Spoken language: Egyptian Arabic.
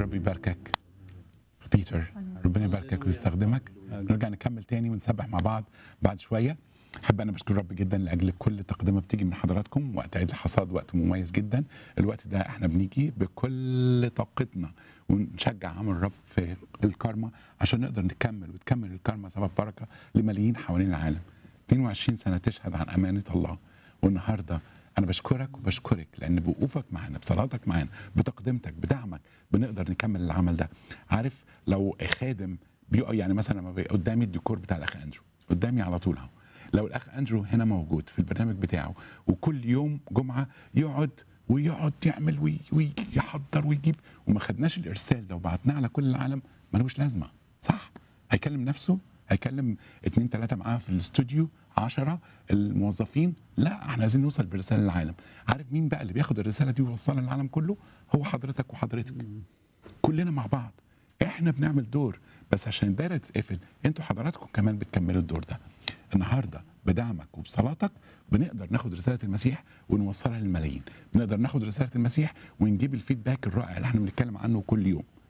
الرب يباركك بيتر ربنا يباركك ويستخدمك نرجع نكمل تاني ونسبح مع بعض بعد شويه احب انا بشكر الرب جدا لاجل كل تقدمه بتيجي من حضراتكم وقت عيد الحصاد وقت مميز جدا الوقت ده احنا بنيجي بكل طاقتنا ونشجع عمل الرب في الكارما عشان نقدر نكمل وتكمل الكارما سبب بركه لملايين حوالين العالم 22 سنه تشهد عن امانه الله والنهارده انا بشكرك وبشكرك لان بوقوفك معانا بصلاتك معانا بتقدمتك بدعمك بنقدر نكمل العمل ده عارف لو خادم بيقع يعني مثلا لما بيبقى قدامي الديكور بتاع الاخ اندرو قدامي على طول اهو لو الاخ اندرو هنا موجود في البرنامج بتاعه وكل يوم جمعه يقعد ويقعد يعمل وي- ويحضر ويجيب وما خدناش الارسال ده وبعتناه على كل العالم ملوش لازمه صح هيكلم نفسه هيكلم اتنين تلاته معاه في الاستوديو عشرة الموظفين لا احنا عايزين نوصل برساله للعالم عارف مين بقى اللي بياخد الرساله دي ويوصلها للعالم كله هو حضرتك وحضرتك كلنا مع بعض احنا بنعمل دور بس عشان الدايره تتقفل انتوا حضراتكم كمان بتكملوا الدور ده النهارده بدعمك وبصلاتك بنقدر ناخد رساله المسيح ونوصلها للملايين بنقدر ناخد رساله المسيح ونجيب الفيدباك الرائع اللي احنا بنتكلم عنه كل يوم